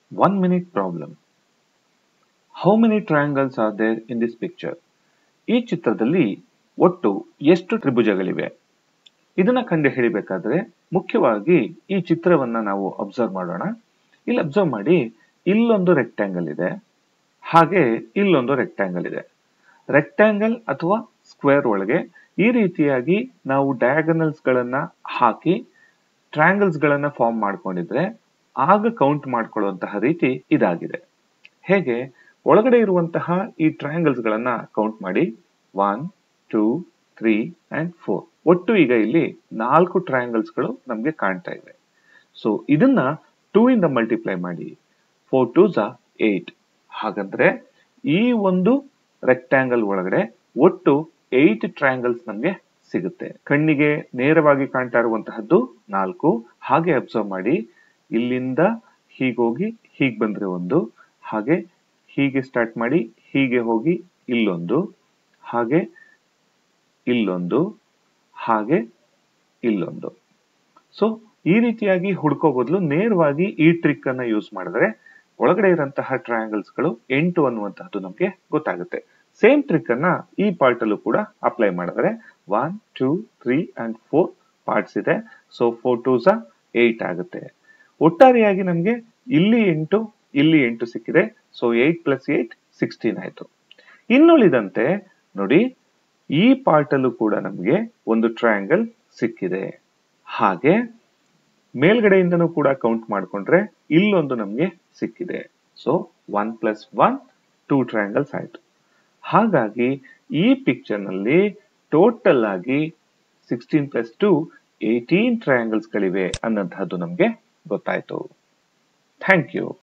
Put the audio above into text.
One minute problem. How many triangles are there in this picture? ಈ ಚಿತ್ರದಲ್ಲಿ ಒಟ್ಟು ಎಷ್ಟು ತ್ರಿಭುಜಗಳಿವೆ ಇದನ್ನ ಕಂಡು ಹಿಡಿಬೇಕಾದ್ರೆ ಮುಖ್ಯವಾಗಿ ಈ ಚಿತ್ರವನ್ನ ನಾವು ಅಬ್ಸರ್ವ್ ಮಾಡೋಣ ಇಲ್ಲಿ ಅಬ್ಸರ್ವ್ ಮಾಡಿ ಇಲ್ಲೊಂದು ರೆಕ್ಟ್ಯಾಂಗಲ್ ಇದೆ ಹಾಗೆ ಇಲ್ಲೊಂದು ರೆಕ್ಟ್ಯಾಂಗಲ್ ಇದೆ ರೆಕ್ಟ್ಯಾಂಗಲ್ ಅಥವಾ ಸ್ಕ್ವೇರ್ ಒಳಗೆ ಈ ರೀತಿಯಾಗಿ ನಾವು ಡಯಾಗನಲ್ಸ್ ಗಳನ್ನ ಹಾಕಿ ಟ್ರಯಾಂಗಲ್ಸ್ ಗಳನ್ನ ಫಾರ್ಮ್ ಮಾಡ್ಕೊಂಡಿದ್ರೆ ಆಗ ಕೌಂಟ್ ಮಾಡ್ಕೊಳ್ಳುವಂತಹ ರೀತಿ ಇದಾಗಿದೆ ಹೇಗೆ ಒಳಗಡೆ ಇರುವಂತಹ ಈ ಟ್ರಯಾಂಗಲ್ಸ್ ಗಳನ್ನ ಕೌಂಟ್ ಮಾಡಿ one two three and four ಒಟ್ಟು ಈಗ ಇಲ್ಲಿ ನಾಲ್ಕು ಟ್ರಯಾಂಗಲ್ಸ್ ಗಳು ನಮ್ಗೆ ಕಾಣ್ತಾ ಇವೆ ಸೊ ಇದನ್ನ ಟೂ ಇಂದ ಮಲ್ಟಿಪ್ಲೈ ಮಾಡಿ ಫೋರ್ ಟೂ ಝ ಏಟ್ ಹಾಗಂದ್ರೆ ಈ ಒಂದು ರೆಕ್ಟ್ಯಾಂಗಲ್ ಒಳಗಡೆ ಒಟ್ಟು ಏಟ್ ಟ್ರಯಾಂಗಲ್ಸ್ ನಮ್ಗೆ ಸಿಗುತ್ತೆ ಕಣ್ಣಿಗೆ ನೇರವಾಗಿ ಕಾಣ್ತಾ ಇರುವಂತಹದ್ದು ನಾಲ್ಕು ಹಾಗೆ ಅಬ್ಸರ್ವ್ ಮಾಡಿ ಇಲ್ಲಿಂದ ಹೀಗೋಗಿ ಹೀಗ್ ಬಂದ್ರೆ ಒಂದು ಹಾಗೆ ಹೀಗೆ ಸ್ಟಾರ್ಟ್ ಮಾಡಿ ಹೀಗೆ ಹೋಗಿ ಇಲ್ಲೊಂದು ಹಾಗೆ ಇಲ್ಲೊಂದು ಹಾಗೆ ಇಲ್ಲೊಂದು ಸೊ ಈ ರೀತಿಯಾಗಿ ಹುಡ್ಕೋ ಬದಲು ನೇರವಾಗಿ ಈ ಟ್ರಿಕ್ ಅನ್ನ ಯೂಸ್ ಮಾಡಿದ್ರೆ ಒಳಗಡೆ ಇರುವಂತಹ ಟ್ರಯಾಂಗಲ್ಸ್ ಗಳು ಎಂಟು ಅನ್ನುವಂತಹದ್ದು ನಮ್ಗೆ ಗೊತ್ತಾಗುತ್ತೆ ಸೇಮ್ ಟ್ರಿಕ್ ಅನ್ನ ಈ ಪಾರ್ಟ್ ಅಲ್ಲೂ ಕೂಡ ಅಪ್ಲೈ ಮಾಡಿದ್ರೆ one two three and four parts ಇದೆ so four twos eight ಆಗುತ್ತೆ ಒಟ್ಟಾರೆಯಾಗಿ ನಮ್ಗೆ ಇಲ್ಲಿ ಎಂಟು ಇಲ್ಲಿ ಎಂಟು ಸಿಕ್ಕಿದೆ so eight plus eight sixteen ಆಯ್ತು ಇನ್ನುಳಿದಂತೆ ನೋಡಿ ಈ ಪಾರ್ಟ್ ಅಲ್ಲೂ ಕೂಡ ನಮ್ಗೆ ಒಂದು ಟ್ರಯಾಂಗಲ್ ಸಿಕ್ಕಿದೆ ಹಾಗೆ ಮೇಲ್ಗಡೆಯಿಂದನೂ ಕೂಡ ಕೌಂಟ್ ಮಾಡ್ಕೊಂಡ್ರೆ ಇಲ್ಲೊಂದು ನಮ್ಗೆ ಸಿಕ್ಕಿದೆ so one plus one two triangles ಆಯ್ತು ಹಾಗಾಗಿ ಈ ಪಿಕ್ಚರ್ ನಲ್ಲಿ ಟೋಟಲ್ ಆಗಿ sixteen plus two eighteen triangles ಗಳಿವೆ ಅನ್ನೋಂತಹದ್ದು ನಮ್ಗೆ ಗೊತ್ತಾಯ್ತು ಥ್ಯಾಂಕ್ ಯು